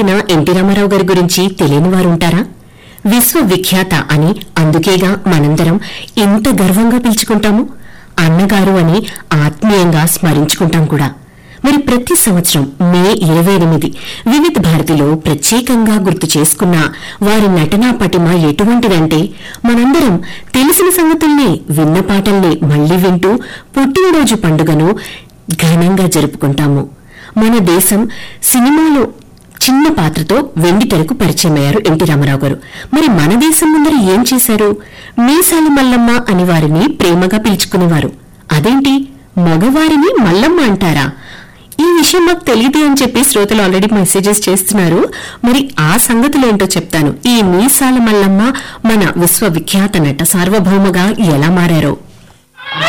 విన్నా ఎన్టీ రామారావు గారి గురించి తెలియని వారు ఉంటారా విశ్వవిఖ్యాత అని అందుకేగా మనందరం ఎంత గర్వంగా పిలుచుకుంటాము అన్నగారు అని ఆత్మీయంగా స్మరించుకుంటాం కూడా మరి ప్రతి సంవత్సరం మే ఇరవై ఎనిమిది వివిధ భారతిలో ప్రత్యేకంగా గుర్తు చేసుకున్న వారి నటనా పటిమ ఎటువంటిదంటే మనందరం తెలిసిన సంగతుల్ని విన్న పాటల్ని మళ్లీ వింటూ పుట్టినరోజు పండుగను ఘనంగా జరుపుకుంటాము మన దేశం సినిమాలో చిన్న పాత్రతో వెండి తెరకు పరిచయమయ్యారు ఎన్టీ రామారావు గారు మరి మన దేశం ముందర ఏం చేశారు మీసాల మల్లమ్మ అని వారిని ప్రేమగా పిలుచుకునేవారు అదేంటి మగవారిని మల్లమ్మ అంటారా ఈ విషయం మాకు తెలియదు అని చెప్పి శ్రోతలు ఆల్రెడీ మెసేజెస్ చేస్తున్నారు మరి ఆ సంగతులేంటో చెప్తాను ఈ మీసాల మల్లమ్మ మన విశ్వవిఖ్యాత నట సార్వభౌమగా ఎలా మారారో